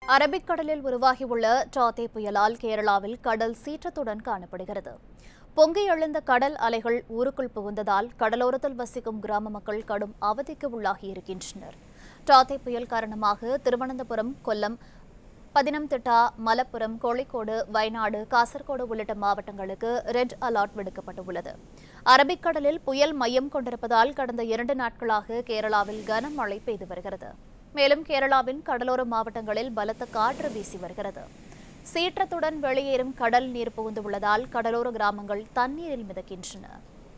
அரபிக்கடலில் உருவாகியுள்ள டாத்தே புயலால் கேரளாவில் கடல் சீற்றத்துடன் காணப்படுகிறது பொங்கி எழுந்த கடல் அலைகள் ஊருக்குள் புகுந்ததால் கடலோரத்தில் வசிக்கும் கிராம மக்கள் கடும் அவதிக்கு உள்ளாகியிருக்கின்றனர் டாத்தே புயல் காரணமாக திருவனந்தபுரம் கொல்லம் பதினம்திட்டா மலப்புரம் கோழிக்கோடு வயநாடு காசர்கோடு உள்ளிட்ட மாவட்டங்களுக்கு ரெட் அலர்ட் விடுக்கப்பட்டுள்ளது அரபிக்கடலில் புயல் மையம் கொண்டிருப்பதால் கடந்த இரண்டு நாட்களாக கேரளாவில் கனமழை பெய்து வருகிறது மேலும் கேரளாவின் கடலோர மாவட்டங்களில் பலத்த காற்று வீசி வருகிறது சீற்றத்துடன் வெளியேறும் கடல் நீர் புகுந்துள்ளதால் கடலோர கிராமங்கள் தண்ணீரில் மிதக்கின்றன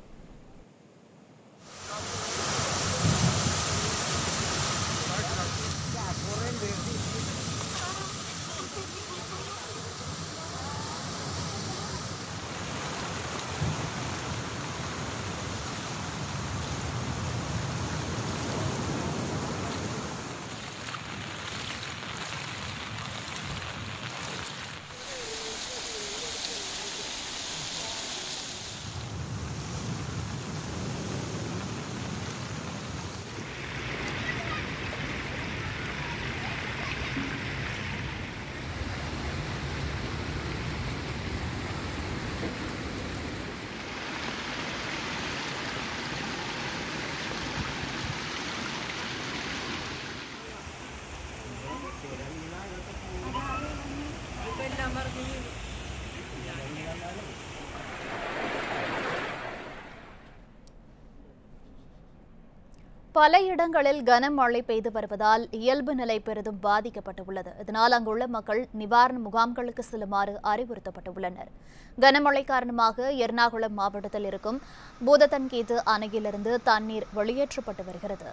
பல இடங்களில் கனமழை பெய்து வருவதால் இயல்பு நிலை பெரிதும் பாதிக்கப்பட்டுள்ளது இதனால் அங்குள்ள மக்கள் நிவாரண முகாம்களுக்கு செல்லுமாறு அறிவுறுத்தப்பட்டுள்ளனர் கனமழை காரணமாக எர்ணாகுளம் மாவட்டத்தில் இருக்கும் பூதத்தன்கீத்து அணையிலிருந்து தண்ணீர் வெளியேற்றப்பட்டு வருகிறது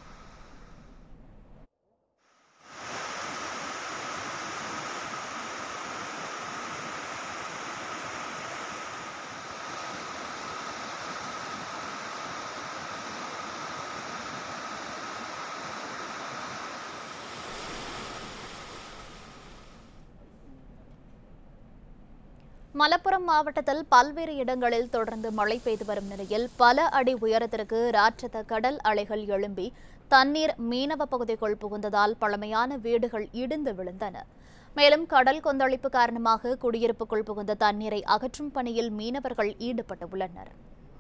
மலப்புரம் மாவட்டத்தில் பல்வேறு இடங்களில் தொடர்ந்து மழை பெய்து வரும் நிலையில் பல அடி உயரத்திற்கு ராட்சத கடல் அலைகள் எழும்பி தண்ணீர் மீனவ பகுதிக்குள் புகுந்ததால் பழமையான வீடுகள் இடிந்து விழுந்தன மேலும் கடல் கொந்தளிப்பு காரணமாக குடியிருப்புக்குள் புகுந்த தண்ணீரை அகற்றும் பணியில் மீனவர்கள் ஈடுபட்டுள்ளனர்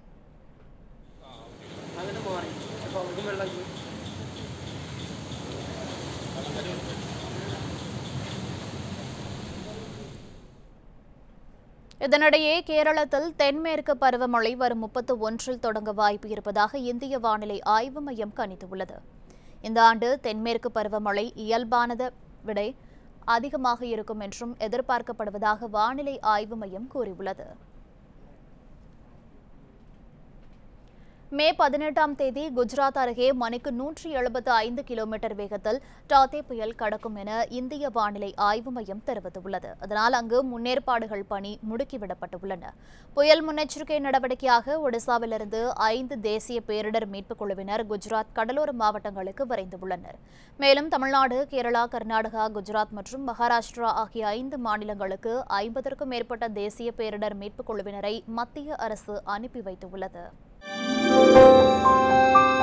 അങ്ങനെ മാറി അപ്പോൾ അവർക്കും വെള്ളം இதனிடையே கேரளத்தில் தென்மேற்கு பருவமழை வரும் முப்பத்து ஒன்றில் தொடங்க வாய்ப்பு இருப்பதாக இந்திய வானிலை ஆய்வு மையம் கணித்துள்ளது இந்த ஆண்டு தென்மேற்கு பருவமழை இயல்பானதை விட அதிகமாக இருக்கும் என்றும் எதிர்பார்க்கப்படுவதாக வானிலை ஆய்வு மையம் கூறியுள்ளது மே பதினெட்டாம் தேதி குஜராத் அருகே மணிக்கு நூற்றி எழுபத்து ஐந்து கிலோமீட்டர் வேகத்தில் டாத்தே புயல் கடக்கும் என இந்திய வானிலை ஆய்வு மையம் தெரிவித்துள்ளது அதனால் அங்கு முன்னேற்பாடுகள் பணி முடுக்கிவிடப்பட்டுள்ளன புயல் முன்னெச்சரிக்கை நடவடிக்கையாக ஒடிசாவிலிருந்து ஐந்து தேசிய பேரிடர் மீட்புக் குழுவினர் குஜராத் கடலோர மாவட்டங்களுக்கு விரைந்துள்ளனர் மேலும் தமிழ்நாடு கேரளா கர்நாடகா குஜராத் மற்றும் மகாராஷ்டிரா ஆகிய ஐந்து மாநிலங்களுக்கு ஐம்பதற்கும் மேற்பட்ட தேசிய பேரிடர் மீட்புக் குழுவினரை மத்திய அரசு அனுப்பி வைத்துள்ளது